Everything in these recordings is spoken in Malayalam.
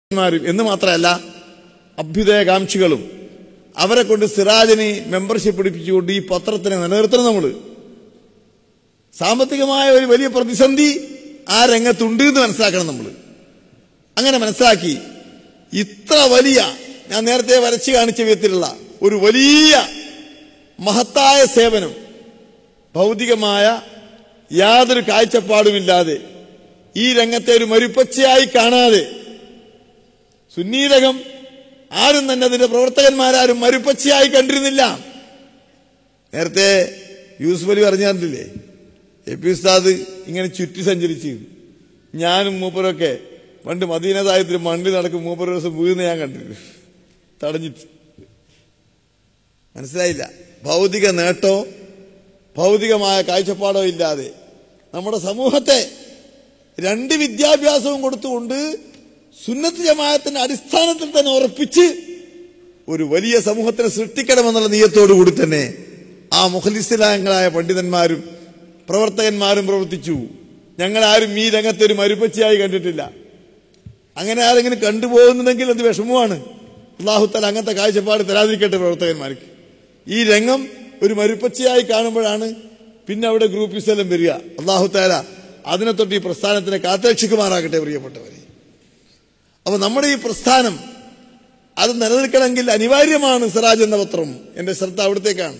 മാരും എന്ന് മാത്രമല്ല അഭ്യുദയകാംക്ഷികളും അവരെ കൊണ്ട് സിറാജിന് മെമ്പർഷിപ്പ് പിടിപ്പിച്ചുകൊണ്ട് ഈ പത്രത്തിനെ നിലനിർത്തണം നമ്മൾ സാമ്പത്തികമായ ഒരു വലിയ പ്രതിസന്ധി ആ രംഗത്തുണ്ട് എന്ന് മനസ്സിലാക്കണം നമ്മൾ അങ്ങനെ മനസ്സിലാക്കി ഇത്ര വലിയ ഞാൻ നേരത്തെ വരച്ചു കാണിച്ച വിധത്തിലുള്ള ഒരു വലിയ മഹത്തായ സേവനം ഭൗതികമായ യാതൊരു കാഴ്ചപ്പാടുമില്ലാതെ ഈ രംഗത്തെ ഒരു മരുപ്പച്ചയായി കാണാതെ സുന്നീരകം ആരും തന്നെ അതിന്റെ പ്രവർത്തകന്മാരാരും മരുപ്പച്ചയായി കണ്ടിരുന്നില്ല നേരത്തെ യൂസുഫ് അലി പറഞ്ഞില്ലേ എ പി ഉസ്താദ് ഇങ്ങനെ ചുറ്റി സഞ്ചരിച്ച് ഞാനും മൂപ്പരൊക്കെ പണ്ട് മദീന സാഹിത്യത്തിൽ മണ്ണിൽ നടക്കും മൂപ്പർ ദിവസം വീണ് ഞാൻ കണ്ടിരുന്നു തടഞ്ഞിട്ട് മനസ്സിലായില്ല ഭൗതിക നേട്ടോ ഭൗതികമായ കാഴ്ചപ്പാടോ ഇല്ലാതെ നമ്മുടെ സമൂഹത്തെ രണ്ട് വിദ്യാഭ്യാസവും കൊടുത്തുകൊണ്ട് സുന്നത്ത് ജമാഅത്തിന്റെ അടിസ്ഥാനത്തിൽ തന്നെ ഉറപ്പിച്ച് ഒരു വലിയ സമൂഹത്തിനെ സൃഷ്ടിക്കണമെന്നുള്ള നീയത്തോടു കൂടി തന്നെ ആ മുഖലിസ്ലാങ്ങളായ പണ്ഡിതന്മാരും പ്രവർത്തകന്മാരും പ്രവർത്തിച്ചു ഞങ്ങളാരും ഈ രംഗത്തെ ഒരു മരുപ്പച്ചയായി കണ്ടിട്ടില്ല അങ്ങനെ ആരെങ്കിലും കണ്ടുപോകുന്നുണ്ടെങ്കിൽ അത് വിഷമമാണ് അള്ളാഹുത്തല അങ്ങനത്തെ കാഴ്ചപ്പാട് തരാതിരിക്കട്ടെ പ്രവർത്തകന്മാർക്ക് ഈ രംഗം ഒരു മരുപ്പച്ചയായി കാണുമ്പോഴാണ് പിന്നെ അവിടെ ഗ്രൂപ്പിസെല്ലാം വരിക അള്ളാഹുത്താല അതിനെ തൊട്ട് ഈ പ്രസ്ഥാനത്തിനെ കാത്തേക്ഷിക്കുമാറാകട്ടെ പ്രിയപ്പെട്ടവരെ അപ്പൊ നമ്മുടെ ഈ പ്രസ്ഥാനം അത് നിലനിൽക്കണമെങ്കിൽ അനിവാര്യമാണ് സിറാജ് എന്ന പത്രം എന്റെ ശ്രദ്ധ അവിടത്തേക്കാണ്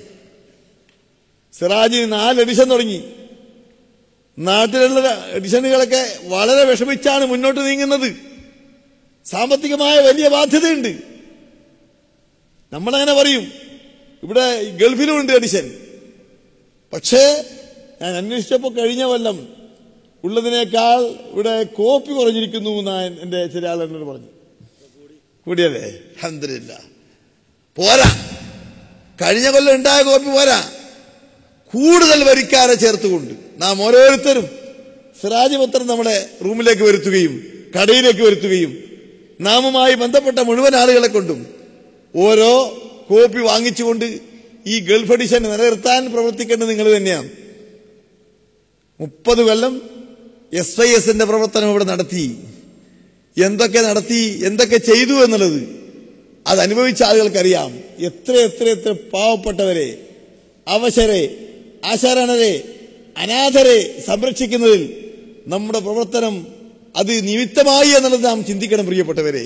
സിറാജിന് നാല് എഡിഷൻ തുടങ്ങി നാട്ടിലുള്ള എഡിഷനുകളൊക്കെ വളരെ വിഷമിച്ചാണ് മുന്നോട്ട് നീങ്ങുന്നത് സാമ്പത്തികമായ വലിയ ബാധ്യതയുണ്ട് നമ്മളങ്ങനെ പറയും ഇവിടെ ഗൾഫിലുമുണ്ട് എഡിഷൻ പക്ഷേ ഞാൻ അന്വേഷിച്ചപ്പോൾ കഴിഞ്ഞ കൊല്ലം ഉള്ളതിനേക്കാൾ ഇവിടെ കോപ്പി കുറഞ്ഞിരിക്കുന്നു എന്നാണ് എന്റെ ചില ആൾ എന്നോട് പറഞ്ഞു കൂടിയല്ലേ അഹമ്മദില്ല പോരാ കഴിഞ്ഞ കൊല്ലം ഉണ്ടായ കോപ്പി പോരാ കൂടുതൽ വരിക്കാരെ ചേർത്തുകൊണ്ട് നാം ഓരോരുത്തരും സിറാജ് പത്രം നമ്മുടെ റൂമിലേക്ക് വരുത്തുകയും കടയിലേക്ക് വരുത്തുകയും നാമുമായി ബന്ധപ്പെട്ട മുഴുവൻ ആളുകളെ കൊണ്ടും ഓരോ കോപ്പി വാങ്ങിച്ചുകൊണ്ട് ഈ ഗൾഫ് എഡിഷൻ നിലനിർത്താൻ പ്രവർത്തിക്കേണ്ടത് നിങ്ങൾ തന്നെയാണ് മുപ്പത് കൊല്ലം എസ് ഐ എസിന്റെ പ്രവർത്തനം ഇവിടെ നടത്തി എന്തൊക്കെ നടത്തി എന്തൊക്കെ ചെയ്തു എന്നുള്ളത് അത് അനുഭവിച്ച ആളുകൾക്കറിയാം എത്ര എത്ര എത്ര പാവപ്പെട്ടവരെ അവശരെ ആശാരണരെ അനാഥരെ സംരക്ഷിക്കുന്നതിൽ നമ്മുടെ പ്രവർത്തനം അത് നിമിത്തമായി എന്നുള്ളത് നാം ചിന്തിക്കണം പ്രിയപ്പെട്ടവരെ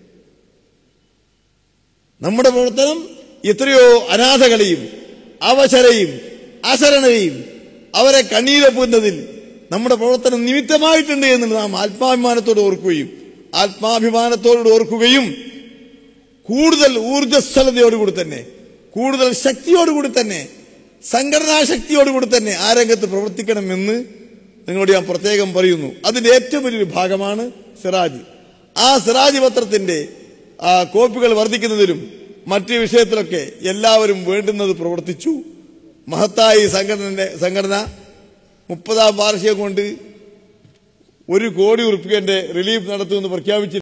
നമ്മുടെ പ്രവർത്തനം എത്രയോ അനാഥകളെയും അവശരെയും അശരണരെയും അവരെ കണ്ണീരൊപ്പുന്നതിൽ നമ്മുടെ പ്രവർത്തനം നിമിത്തമായിട്ടുണ്ട് എന്ന് നാം ആത്മാഭിമാനത്തോട് ഓർക്കുകയും ആത്മാഭിമാനത്തോട് ഓർക്കുകയും കൂടുതൽ ഊർജ്ജസ്വലതയോടുകൂടി തന്നെ കൂടുതൽ ശക്തിയോടുകൂടി തന്നെ സംഘടനാ ശക്തിയോടുകൂടി തന്നെ ആ രംഗത്ത് പ്രവർത്തിക്കണമെന്ന് നിങ്ങളോട് ഞാൻ പ്രത്യേകം പറയുന്നു അതിന്റെ ഏറ്റവും വലിയൊരു ഭാഗമാണ് സിറാജ് ആ സിറാജ് പത്രത്തിന്റെ ആ കോപ്പികൾ വർദ്ധിക്കുന്നതിലും മറ്റു വിഷയത്തിലൊക്കെ എല്ലാവരും വേണ്ടുന്നത് പ്രവർത്തിച്ചു മഹത്തായ ഈ സംഘടന സംഘടന മുപ്പതാം വാർഷികം കൊണ്ട് ഒരു കോടി ഉറുപ്പികന്റെ റിലീഫ് നടത്തുമെന്ന് പ്രഖ്യാപിച്ചു